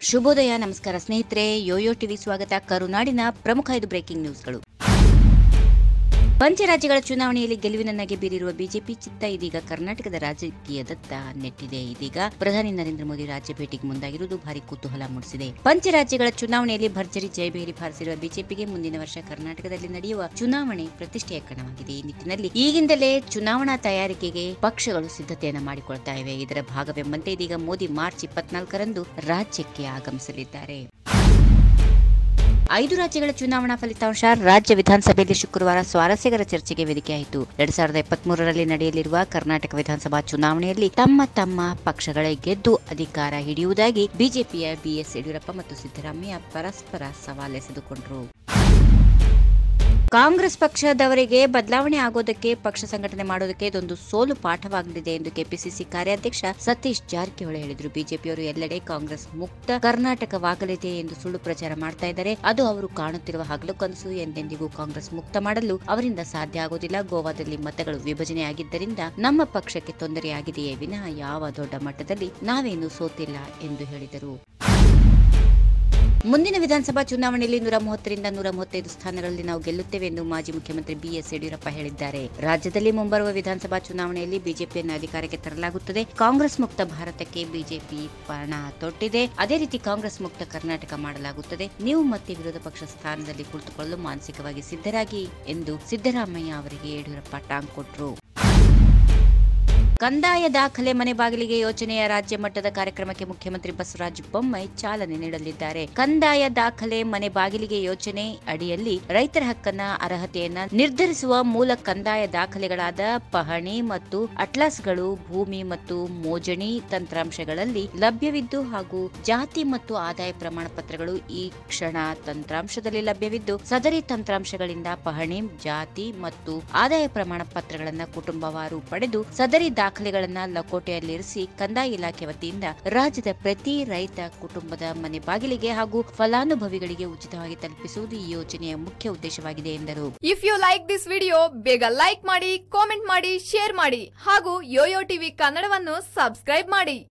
ಶುಭೋದಯ ನಮಸ್ಕಾರ ಸ್ನೇಹಿತರೆ ಯೋಯೋ ಟಿವಿ ಸ್ವಾಗತ ಕರುನಾಡಿನ ಪ್ರಮುಖ ಐದು ಬ್ರೇಕಿಂಗ್ ನ್ಯೂಸ್ಗಳು ಪಂಚರಾಜ್ಯಗಳ ಚುನಾವಣೆಯಲ್ಲಿ ಗೆಲುವಿನ ನಗೆ ಬೀರಿರುವ ಬಿಜೆಪಿ ಚಿತ್ತ ಇದೀಗ ಕರ್ನಾಟಕದ ರಾಜಕೀಯದತ್ತ ನೆಟ್ಟಿದೆ ಇದೀಗ ಪ್ರಧಾನಿ ನರೇಂದ್ರ ಮೋದಿ ರಾಜ್ಯ ಭೇಟಿಗೆ ಮುಂದಾಗಿರುವುದು ಭಾರಿ ಕುತೂಹಲ ಮೂಡಿಸಿದೆ ಪಂಚರಾಜ್ಯಗಳ ಚುನಾವಣೆಯಲ್ಲಿ ಭರ್ಜರಿ ಜಯಬೇರಿ ಬಾರಿಸಿರುವ ಬಿಜೆಪಿಗೆ ಮುಂದಿನ ವರ್ಷ ಕರ್ನಾಟಕದಲ್ಲಿ ನಡೆಯುವ ಚುನಾವಣೆ ಪ್ರತಿಷ್ಠೆಯ ಕಣವಾಗಿದೆ ಈ ನಿಟ್ಟಿನಲ್ಲಿ ಈಗಿಂದಲೇ ಚುನಾವಣಾ ತಯಾರಿಕೆಗೆ ಪಕ್ಷಗಳು ಸಿದ್ಧತೆಯನ್ನ ಮಾಡಿಕೊಳ್ತಾ ಇವೆ ಇದರ ಭಾಗವೆಂಬಂತೆ ಇದೀಗ ಮೋದಿ ಮಾರ್ಚ್ ಇಪ್ಪತ್ನಾಲ್ಕರಂದು ರಾಜ್ಯಕ್ಕೆ ಆಗಮಿಸಲಿದ್ದಾರೆ ಐದು ರಾಜ್ಯಗಳ ಚುನಾವಣಾ ಫಲಿತಾಂಶ ರಾಜ್ಯ ವಿಧಾನಸಭೆಯಲ್ಲಿ ಶುಕ್ರವಾರ ಸ್ವಾರಸ್ಯಕರ ಚರ್ಚೆಗೆ ವೇದಿಕೆಯಾಯಿತು ಎರಡ್ ಸಾವಿರದ ಇಪ್ಪತ್ಮೂರರಲ್ಲಿ ನಡೆಯಲಿರುವ ಕರ್ನಾಟಕ ವಿಧಾನಸಭಾ ಚುನಾವಣೆಯಲ್ಲಿ ತಮ್ಮ ತಮ್ಮ ಪಕ್ಷಗಳೇ ಗೆದ್ದು ಅಧಿಕಾರ ಹಿಡಿಯುವುದಾಗಿ ಬಿಜೆಪಿಯ ಬಿಎಸ್ ಯಡಿಯೂರಪ್ಪ ಮತ್ತು ಸಿದ್ದರಾಮಯ್ಯ ಪರಸ್ಪರ ಸವಾಲೆಸೆದುಕೊಂಡರು ಕಾಂಗ್ರೆಸ್ ಪಕ್ಷದವರಿಗೆ ಬದಲಾವಣೆ ಆಗೋದಕ್ಕೆ ಪಕ್ಷ ಸಂಘಟನೆ ಮಾಡೋದಕ್ಕೆ ಇದೊಂದು ಸೋಲು ಪಾಠವಾಗಲಿದೆ ಎಂದು ಕೆಪಿಸಿಸಿ ಕಾರ್ಯಾಧ್ಯಕ್ಷ ಸತೀಶ್ ಜಾರಕಿಹೊಳಿ ಹೇಳಿದರು ಬಿಜೆಪಿಯವರು ಎಲ್ಲೆಡೆ ಕಾಂಗ್ರೆಸ್ ಮುಕ್ತ ಕರ್ನಾಟಕವಾಗಲಿದೆ ಎಂದು ಸುಳ್ಳು ಪ್ರಚಾರ ಮಾಡ್ತಾ ಇದ್ದಾರೆ ಅದು ಅವರು ಕಾಣುತ್ತಿರುವ ಹಗಲು ಕನಸು ಎಂದೆಂದಿಗೂ ಕಾಂಗ್ರೆಸ್ ಮುಕ್ತ ಮಾಡಲು ಅವರಿಂದ ಸಾಧ್ಯ ಆಗುವುದಿಲ್ಲ ಗೋವಾದಲ್ಲಿ ಮತಗಳು ವಿಭಜನೆಯಾಗಿದ್ದರಿಂದ ನಮ್ಮ ಪಕ್ಷಕ್ಕೆ ತೊಂದರೆಯಾಗಿದೆಯೇ ವಿನಃ ಯಾವ ದೊಡ್ಡ ಮಟ್ಟದಲ್ಲಿ ನಾವೇನು ಸೋತಿಲ್ಲ ಎಂದು ಹೇಳಿದರು ಮುಂದಿನ ವಿಧಾನಸಭಾ ಚುನಾವಣೆಯಲ್ಲಿ ನೂರ ಮೂವತ್ತರಿಂದ ನೂರ ಮೂವತ್ತೈದು ಸ್ಥಾನಗಳಲ್ಲಿ ನಾವು ಗೆಲ್ಲುತ್ತೇವೆ ಎಂದು ಮಾಜಿ ಮುಖ್ಯಮಂತ್ರಿ ಬಿಎಸ್ ಯಡಿಯೂರಪ್ಪ ಹೇಳಿದ್ದಾರೆ ರಾಜ್ಯದಲ್ಲಿ ಮುಂಬರುವ ವಿಧಾನಸಭಾ ಚುನಾವಣೆಯಲ್ಲಿ ಬಿಜೆಪಿಯನ್ನು ಅಧಿಕಾರಕ್ಕೆ ತರಲಾಗುತ್ತದೆ ಕಾಂಗ್ರೆಸ್ ಮುಕ್ತ ಭಾರತಕ್ಕೆ ಬಿಜೆಪಿ ಪಣ ತೊಟ್ಟಿದೆ ಅದೇ ರೀತಿ ಕಾಂಗ್ರೆಸ್ ಮುಕ್ತ ಕರ್ನಾಟಕ ಮಾಡಲಾಗುತ್ತದೆ ನೀವು ಮತ್ತೆ ವಿರೋಧ ಪಕ್ಷ ಸ್ಥಾನದಲ್ಲಿ ಕುಳಿತುಕೊಳ್ಳಲು ಮಾನಸಿಕವಾಗಿ ಸಿದ್ಧರಾಗಿ ಎಂದು ಸಿದ್ದರಾಮಯ್ಯ ಅವರಿಗೆ ಯಡಿಯೂರಪ್ಪ ಟಾಂಗ್ ಕೊಟ್ಟರು ಕಂದಾಯ ದಾಖಲೆ ಮನೆ ಬಾಗಿಲಿಗೆ ಯೋಜನೆಯ ರಾಜ್ಯ ಮಟ್ಟದ ಕಾರ್ಯಕ್ರಮಕ್ಕೆ ಮುಖ್ಯಮಂತ್ರಿ ಬಸವರಾಜ ಬೊಮ್ಮಾಯಿ ಚಾಲನೆ ನೀಡಲಿದ್ದಾರೆ ಕಂದಾಯ ದಾಖಲೆ ಮನೆ ಬಾಗಿಲಿಗೆ ಯೋಜನೆ ಅಡಿಯಲ್ಲಿ ರೈತರ ಹಕ್ಕನ್ನ ಅರ್ಹತೆಯನ್ನ ನಿರ್ಧರಿಸುವ ಮೂಲ ಕಂದಾಯ ದಾಖಲೆಗಳಾದ ಪಹಣಿ ಮತ್ತು ಅಟ್ಲಾಸ್ಗಳು ಭೂಮಿ ಮತ್ತು ಮೋಜಣಿ ತಂತ್ರಾಂಶಗಳಲ್ಲಿ ಲಭ್ಯವಿದ್ದು ಹಾಗೂ ಜಾತಿ ಮತ್ತು ಆದಾಯ ಪ್ರಮಾಣ ಪತ್ರಗಳು ಈ ಕ್ಷಣ ತಂತ್ರಾಂಶದಲ್ಲಿ ಲಭ್ಯವಿದ್ದು ಸದರಿ ತಂತ್ರಾಂಶಗಳಿಂದ ಪಹಣಿ ಜಾತಿ ಮತ್ತು ಆದಾಯ ಪ್ರಮಾಣ ಪತ್ರಗಳನ್ನ ಕುಟುಂಬವಾರು ಪಡೆದು ಸದರಿ ದಾಖಲೆಗಳನ್ನ ಲಕೋಟೆಯಲ್ಲಿರಿಸಿ ಕಂದಾಯ ಇಲಾಖೆ ವತಿಯಿಂದ ರಾಜ್ಯದ ಪ್ರತಿ ರೈತ ಕುಟುಂಬದ ಮನೆ ಬಾಗಿಲಿಗೆ ಹಾಗೂ ಫಲಾನುಭವಿಗಳಿಗೆ ಉಚಿತವಾಗಿ ತಲುಪಿಸುವುದು ಈ ಯೋಜನೆಯ ಮುಖ್ಯ ಉದ್ದೇಶವಾಗಿದೆ ಎಂದರು if you like this video ಬೇಗ ಲೈಕ್ ಮಾಡಿ ಕಾಮೆಂಟ್ ಮಾಡಿ ಶೇರ್ ಮಾಡಿ ಹಾಗೂ ಯೋಯೋ ಟಿವಿ ಕನ್ನಡವನ್ನು ಸಬ್ಸ್ಕ್ರೈಬ್ ಮಾಡಿ